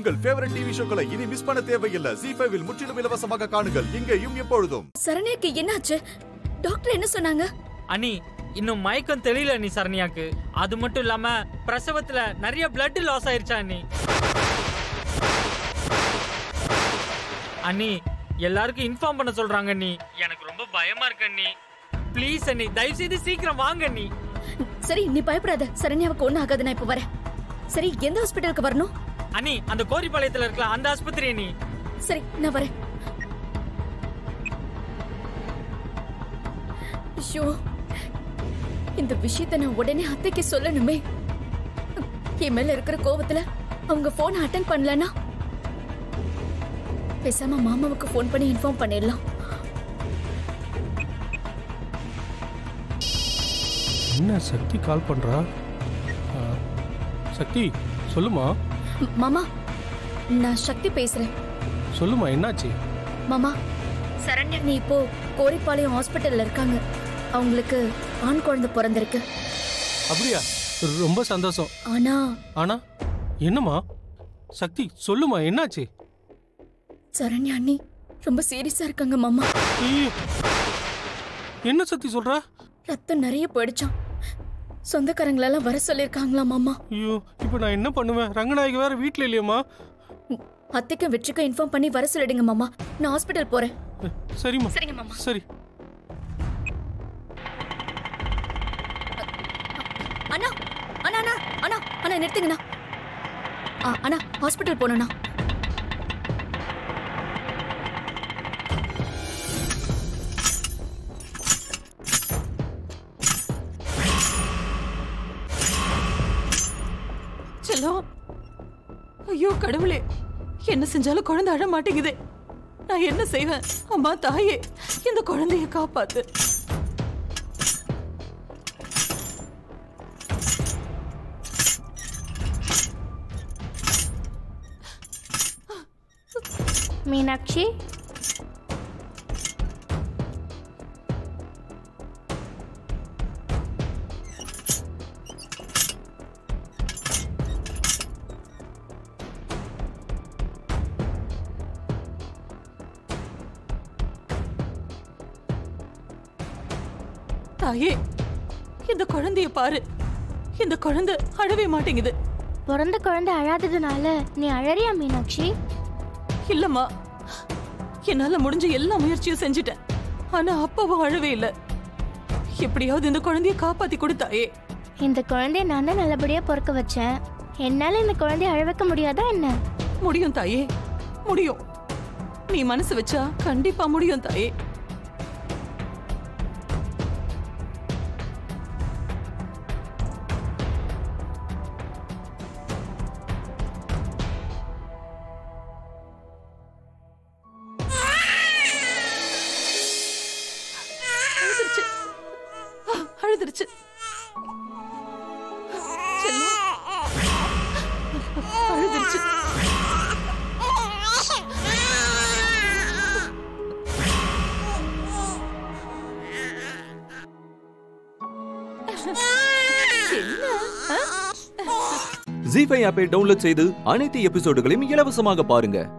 உங்கள் favourite TV ஷோக்களை இனி miss பண்ண தேவையில்லை ஜி ஃபைவில் முற்றிலும் இலவசமாக காணுங்கள் இங்கேயும் எப்பொழுதும் சரண்யாக்கு என்னாச்சு டாக்டர் என்ன சொன்னாங்க அனி இன்னும் மயக்கம் தெரியல நீ சரண்யாக்கு அது மட்டும் இல்லாம பிரசவத்துல நிறைய பிளட் லாஸ் ஆயிருச்சா அண்ணி அண்ணி எல்லாருக்கும் இன்ஃபார்ம் பண்ண சொல்றாங்க அண்ணி எனக்கு ரொம்ப பயமா இருக்கு அண்ணி ப்ளீஸ் அண்ணி தயவு செய்து சீக்கிரம் வாங்க அண்ணி சரி நீ பயப்படாத சரண்யாவுக்கு ஒண்ணு ஆகாது நான் இப்ப வரேன் சரி எந்த ஹாஸ்பிட்டலுக்கு வரணும் அண்ணி அந்த கோரிப்பாளையத்துல இருக்கலாம் அந்த ஆஸ்பத்திரி அண்ணி சரி நான் வரேன் ஐயோ இந்த விஷயத்த நான் உடனே அத்தைக்கு சொல்லணுமே என் மேல இருக்கிற கோவத்துல அவங்க போன் அட்டன் பண்ணலனா பேசாம மாமாவுக்கு ஃபோன் பண்ணி இன்ஃபார்ம் பண்ணிடலாம் என்ன சக்தி கால் பண்றா ஆ, சக்தி சொல்லுமா ம், மாமா நான் சக்தி பேசுறேன் சொல்லுமா என்னாச்சு மாமா சரண்யா நீ இப்போ கோரிப்பாளையம் ஹாஸ்பிட்டல்ல இருக்காங்க அவங்களுக்கு ஆண் குழந்தை பிறந்திருக்கு அப்படியா ரொம்ப சந்தோஷம் ஆனா ஆனா என்னம்மா சக்தி சொல்லுமா என்னாச்சு சரண்யா அண்ணி ரொம்ப சீரியஸா இருக்காங்க மாமா ஐயோ. என்ன சக்தி சொல்ற ரத்தம் நிறைய போயிடுச்சாம் சொந்தக்காரங்களெல்லாம் வர சொல்லிருக்காங்களா மாமா ஐயோ இப்போ நான் என்ன பண்ணுவேன் ரங்கநாயகி வேற வீட்ல இல்லையம்மா ம், அத்தைக்கும் வெற்றிக்கும் இன்ஃபார்ம் பண்ணி வர சொல்லிடுங்க மாமா நான் ஹாஸ்பிட்டல் போறேன் சரிம்மா சரிங்க மாமா சரி அண்ணா அண்ணா அண்ணா அண்ணா அண்ணா நிறுத்துங்கண்ணா ஆ, அண்ணா ஹாஸ்பிட்டல் போகணுண்ணா செல்லம் ஐயோ கடவுளே என்ன செஞ்சாலும் குழந்தை அழ மாட்டேங்குதே நான் என்ன செய்வேன் அம்மா தாயே இந்த குழந்தைய காப்பாத்து மீனாட்சி தாயே இந்த குழந்தைய பாரு இந்த குழந்தை அழவே மாட்டேங்குது பிறந்த குழந்தை அழாததுனால நீ அழறியா மீனாட்சி இல்லம்மா என்னால முடிஞ்ச எல்லா முயற்சியும் செஞ்சுட்டேன் ஆனா அப்பாவும் அழவே இல்ல எப்படியாவது இந்த குழந்தைய காப்பாத்தி கொடுத்தாயே இந்த குழந்தைய நான் தான் நல்லபடியா பிறக்க வச்சேன் என்னால இந்த குழந்தைய அழ வைக்க முடியாதா என்ன முடியும் தாயே முடியும் நீ மனசு வச்சா கண்டிப்பா முடியும் தாயே அழுதுருச்சு ஆ, அழுதுருச்சு செல்லம். அழுதுருச்சு ஜி ஃபைவ் ஆப்பை டவுன்லோட் செய்து அனைத்து எபிசோடுகளையும் இலவசமாக பாருங்க